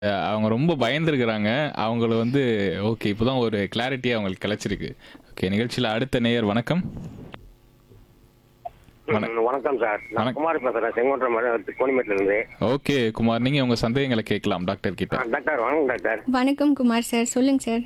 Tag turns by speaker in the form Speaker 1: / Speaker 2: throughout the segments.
Speaker 1: அஹ் அவங்க ரொம்ப பயந்துருக்கிறாங்க அவங்கள வந்து ஓகே இப்போதான் ஒரு கிளாரிட்டி அவங்களுக்கு கிடைச்சிருக்கு ஓகே நிகழ்ச்சியில் அடுத்த நேயர் வணக்கம் வண-
Speaker 2: ம், வணக்கம் சார் நான்
Speaker 1: வணக்கம்.
Speaker 2: குமார் பேசுறேன் செங்கோட்டை மரம் கோணிமேட்ல இருந்து
Speaker 1: ஓகே குமார் நீங்க உங்க சந்தேகங்களை கேட்கலாம் டாக்டர் கிட்ட
Speaker 2: ஆ, டாக்டர் வணக்கம் டாக்டர்
Speaker 3: வணக்கம் குமார் சார் சொல்லுங்க சார்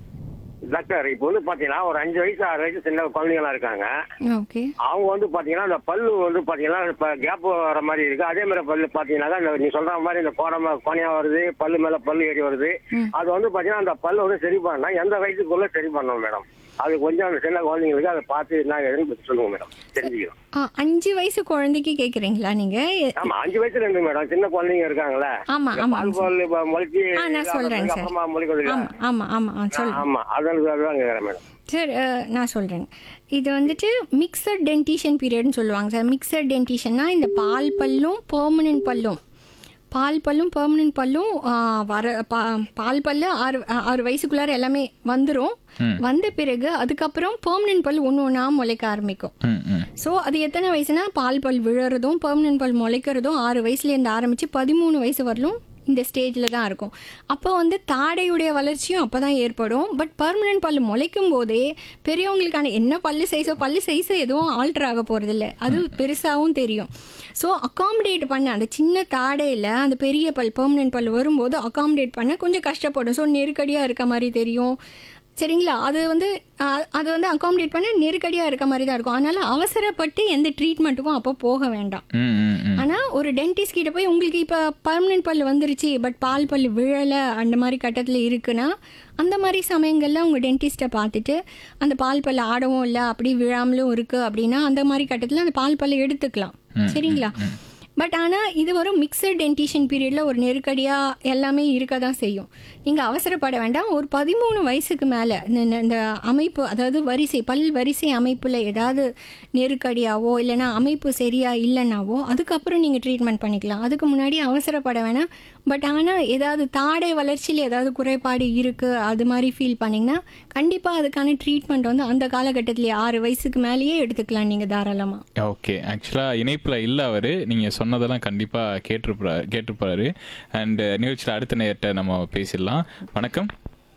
Speaker 2: டாக்டர் இப்போ வந்து பாத்தீங்கன்னா ஒரு அஞ்சு வயசு ஆறு வயசு சின்ன குழந்தைங்களா இருக்காங்க
Speaker 3: ஓகே
Speaker 2: அவங்க வந்து பாத்தீங்கன்னா இந்த பல்லு வந்து பாத்தீங்கன்னா இப்ப கேப் வர மாதிரி இருக்கு அதே மாதிரி பல்லு பாத்தீங்கன்னா இந்த நீ சொல்ற மாதிரி இந்த கோடமா கோணையா வருது பல்லு மேல பல்லு ஏறி வருது அது வந்து பாத்தீங்கன்னா அந்த பல்லு வந்து சரி பண்ணா எந்த வயசுக்குள்ள சரி பண்ணணும் மேடம் அது கொஞ்சம் அந்த சின்ன குழந்தைங்களுக்கு அதை பார்த்து என்ன எதுன்னு சொல்லுங்க மேடம் தெரிஞ்சுக்கிறோம்
Speaker 3: ஆ, அஞ்சு வயசு குழந்தைக்கு கேக்குறீங்களா நீங்க எ-
Speaker 2: ஆமா அஞ்சு வயசுல இருந்து மேடம் சின்ன குழந்தைங்க இருக்காங்களே
Speaker 3: ஆமா
Speaker 2: இந்த
Speaker 3: ஆமா
Speaker 2: பால் பல்லு இப்ப முளைச்சி
Speaker 3: ஆ, நான் சொல்றேன் சார்.
Speaker 2: அப்புறமா முளைக்கிறது
Speaker 3: ஆமா ஆமா ஆமா ஆ, சொல்லுங்க
Speaker 2: ஆமா அதான் அதான் கேக்குறேன் மேடம்
Speaker 3: சார் அஹ், நான் சொல்கிறேன் இது வந்துட்டு மிக்சட் டென்டிஷன் பீரியட்னு சொல்லுவாங்க சார் மிக்சட் டென்டிஷன்னா இந்த பால் பல்லும் பெர்மனன்ட் பல்லும் பால் பல்லும் பெர்மனன்ட் பல்லும் ஆஹ், வர பா பால் பல்லு ஆறு ஆறு வயசுக்குள்ளார எல்லாமே வந்துடும் வந்த பிறகு அதுக்கப்புறம் பெர்மனன்ட் பல் ஒன்று ஒன்றா முளைக்க ஆரம்பிக்கும்
Speaker 1: ம் ம்
Speaker 3: ஸோ அது எத்தனை வயசுனா பால் பல் விழறதும் பெர்மனன்ட் பல் முளைக்கிறதும் ஆறு வயசுலேருந்து ஆரம்பித்து பதிமூணு வயசு வரலும் இந்த ஸ்டேஜில் தான் இருக்கும் அப்போ வந்து தாடையுடைய வளர்ச்சியும் அப்போ தான் ஏற்படும் பட் பர்மனன்ட் பல் முளைக்கும் போதே பெரியவங்களுக்கான என்ன பல்லு சைஸோ பல்லு சைஸோ எதுவும் ஆல்டர் ஆக போகிறதில்ல அது பெருசாகவும் தெரியும் ஸோ அகாமடேட் பண்ண அந்த சின்ன தாடையில் அந்த பெரிய பல் பெர்மனன்ட் பல் வரும்போது அகாமடேட் பண்ண கொஞ்சம் கஷ்டப்படும் ஸோ நெருக்கடியாக இருக்க மாதிரி தெரியும் சரிங்களா அது வந்து அஹ், அது வந்து அகாமடேட் பண்ண நெருக்கடியாக இருக்க மாதிரி தான் இருக்கும் அதனால அவசரப்பட்டு எந்த ட்ரீட்மெண்ட்டுக்கும் அப்போ போக வேண்டாம்
Speaker 1: ம் ம் ம்
Speaker 3: ஆனால் ஒரு டென்டிஸ்ட் கிட்ட போய் உங்களுக்கு இப்போ பர்மனெண்ட் பல் வந்துருச்சு பட் பால் பல் விழலை அந்த மாதிரி கட்டத்தில் இருக்குன்னா அந்த மாதிரி சமயங்களில் உங்கள் டென்டிஸ்ட்டை பார்த்துட்டு அந்த பால் பல் ஆடவும் இல்லை அப்படி விழாமலும் இருக்குது அப்படின்னா அந்த மாதிரி கட்டத்தில் அந்த பால் பல்லை எடுத்துக்கலாம் சரிங்களா பட் ஆனால் இது ஒரு மிக்சட் டென்டிஷன் பீரியடில் ஒரு நெருக்கடியாக எல்லாமே இருக்க தான் செய்யும் நீங்கள் அவசரப்பட வேண்டாம் ஒரு பதிமூணு வயசுக்கு மேலே இந்த அமைப்பு அதாவது வரிசை பல் வரிசை அமைப்பில் ஏதாவது நெருக்கடியாவோ இல்லைன்னா அமைப்பு சரியா இல்லைன்னாவோ அதுக்கப்புறம் நீங்கள் ட்ரீட்மெண்ட் பண்ணிக்கலாம் அதுக்கு முன்னாடி அவசரப்பட வேணாம் பட் ஆனால் ஏதாவது தாடை வளர்ச்சியில் ஏதாவது குறைபாடு இருக்குது அது மாதிரி ஃபீல் பண்ணிங்கன்னா கண்டிப்பாக அதுக்கான ட்ரீட்மெண்ட் வந்து அந்த காலகட்டத்திலே ஆறு வயசுக்கு மேலேயே எடுத்துக்கலாம் நீங்கள் தாராளமாக
Speaker 1: ஓகே ஆக்சுவலாக இணைப்பில் இல்லை அவர் நீங்கள் சொன்னதெல்லாம் கண்டிப்பாக கேட்டிருப்பாரு கேட்டிருப்பாரு அண்ட் நிகழ்ச்சியில் அடுத்த நேரத்தை நம்ம பேசிடலாம் வணக்கம்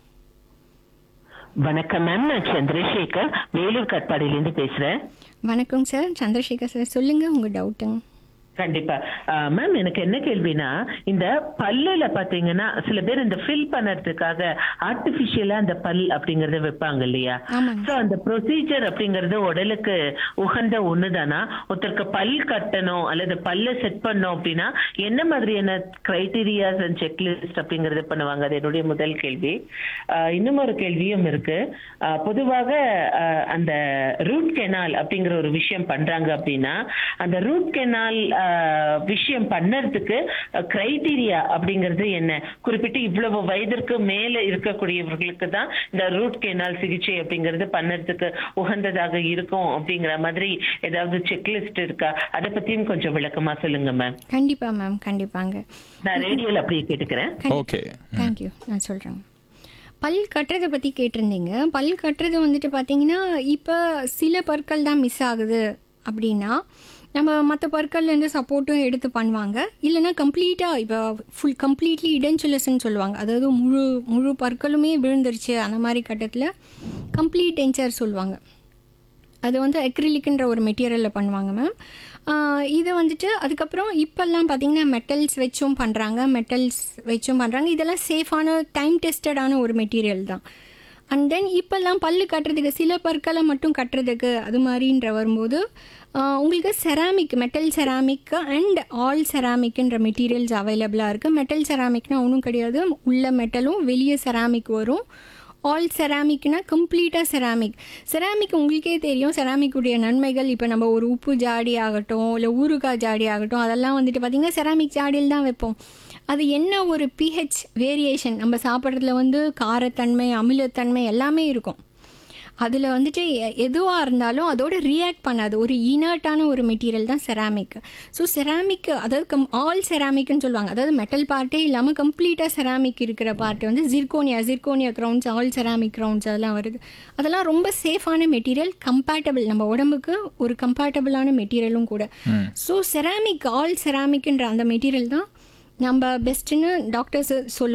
Speaker 4: வணக்கம் மேம் நான் சந்திரசேகர் வேலூர் கட்பாடியிலேருந்து பேசுறேன்
Speaker 3: வணக்கம் சார் சந்திரசேகர் சார் சொல்லுங்கள் உங்கள் டவுட்டுங்க
Speaker 4: கண்டிப்பா மேம் எனக்கு என்ன கேள்வினா இந்த பல்லுல பாத்தீங்கன்னா சில பேர் இந்த ஃபில் பண்ணறதுக்காக ஆர்டிபிஷியலா அந்த பல் அப்படிங்கறத வைப்பாங்க இல்லையா
Speaker 3: ஆமாங்க.
Speaker 4: சோ அந்த ப்ரொசீஜர் அப்படிங்கறது உடலுக்கு உகந்த ஒண்ணுதானா ஒருத்தருக்கு பல் கட்டணும் அல்லது பல்ல செட் பண்ணோம் அப்படின்னா என்ன மாதிரியான கிரைட்டீரியாஸ் அண்ட் செக்லிஸ்ட் அப்படிங்கறது பண்ணுவாங்க அது என்னுடைய முதல் கேள்வி ஆஹ் இன்னும் ஒரு கேள்வியும் இருக்கு ஆஹ் பொதுவாக ஆஹ் அந்த ரூட் கெனால் அப்படிங்கிற ஒரு விஷயம் பண்றாங்க அப்படின்னா அந்த ரூட் கெனால் விஷயம் பண்ணறதுக்கு கிரைட்டீரியா அப்படிங்கிறது என்ன குறிப்பிட்டு இவ்வளவு வயதிற்கு மேல இருக்கக்கூடியவர்களுக்கு தான் இந்த ரூட் கெனால் சிகிச்சை அப்படிங்கிறது பண்ணறதுக்கு உகந்ததாக இருக்கும் அப்படிங்கிற மாதிரி ஏதாவது செக்லிஸ்ட் இருக்கா அதை பத்தியும் கொஞ்சம் விளக்கமா சொல்லுங்க மேம்
Speaker 3: கண்டிப்பாக மேம் கண்டிப்பாங்க
Speaker 4: நான் ரேடியோல அப்படியே கேட்டுக்கிறேன்
Speaker 1: ஓகே
Speaker 3: தேங்க்யூ நான் சொல்கிறேன் பல் கட்டுறதை பற்றி கேட்டிருந்தீங்க பல் கட்டுறது வந்துட்டு பார்த்தீங்கன்னா இப்போ சில பற்கள் தான் மிஸ் ஆகுது அப்படின்னா நம்ம மற்ற பற்கள்லேருந்து சப்போர்ட்டும் எடுத்து பண்ணுவாங்க இல்லைன்னா கம்ப்ளீட்டாக இப்போ ஃபுல் கம்ப்ளீட்லி இடென்சுலஸ்ன்னு சொல்லுவாங்க அதாவது முழு முழு பற்களுமே விழுந்துருச்சு அந்த மாதிரி கட்டத்தில் கம்ப்ளீட் டென்ச்சர் சொல்லுவாங்க அது வந்து அக்ரிலிக்ன்ற ஒரு மெட்டீரியலில் பண்ணுவாங்க மேம் இது வந்துட்டு அதுக்கப்புறம் இப்போல்லாம் பார்த்தீங்கன்னா மெட்டல்ஸ் வச்சும் பண்ணுறாங்க மெட்டல்ஸ் வச்சும் பண்ணுறாங்க இதெல்லாம் சேஃபான டைம் டெஸ்டடான ஒரு மெட்டீரியல் தான் அண்ட் தென் இப்போல்லாம் பல்லு கட்டுறதுக்கு சில பற்களை மட்டும் கட்டுறதுக்கு அது மாதிரின்ற வரும்போது ஆஹ், உங்களுக்கு ceramic metal ceramic and all செராமிக்ன்ற மெட்டீரியல்ஸ் அவைலபிளாக இருக்குது மெட்டல் செராமிக்னா ஒன்றும் கிடையாது உள்ள மெட்டலும் வெளியே செராமிக் வரும் ஆல் செராமிக்னா கம்ப்ளீட்டாக செராமிக் செராமிக் உங்களுக்கே தெரியும் செராமிக்குடைய நன்மைகள் இப்போ நம்ம ஒரு உப்பு ஜாடி ஆகட்டும் இல்லை ஊறுகாய் ஜாடி ஆகட்டும் அதெல்லாம் வந்துட்டு பார்த்திங்கன்னா செராமிக் ஜாடியில் தான் வைப்போம் அது என்ன ஒரு பிஹெச் வேரியேஷன் நம்ம சாப்பிட்றதுல வந்து காரத்தன்மை அமிலத்தன்மை எல்லாமே இருக்கும் அதில் வந்துட்டு எ- எதுவாக இருந்தாலும் அதோட ரியாக்ட் பண்ணாது ஒரு இனர்ட்டான ஒரு மெட்டீரியல் தான் செராமிக் ஸோ செராமிக் அதாவது கம் ஆல் செராமிக்னு சொல்லுவாங்க அதாவது மெட்டல் பார்ட்டே இல்லாமல் கம்ப்ளீட்டாக செராமிக் இருக்கிற பார்ட் வந்து zirconia zirconia crowns all ceramic crowns அதெல்லாம் வருது அதெல்லாம் ரொம்ப சேஃபான மெட்டீரியல் கம்பேட்டபிள் நம்ம உடம்புக்கு ஒரு கம்பேட்டபிளான மெட்டீரியலும் கூட ஸோ செராமிக் ஆல் செராமிக்ன்ற அந்த மெட்டீரியல் தான் நம்ம பெஸ்ட்டுன்னு டாக்டர்ஸ் சொல்லுவாங்க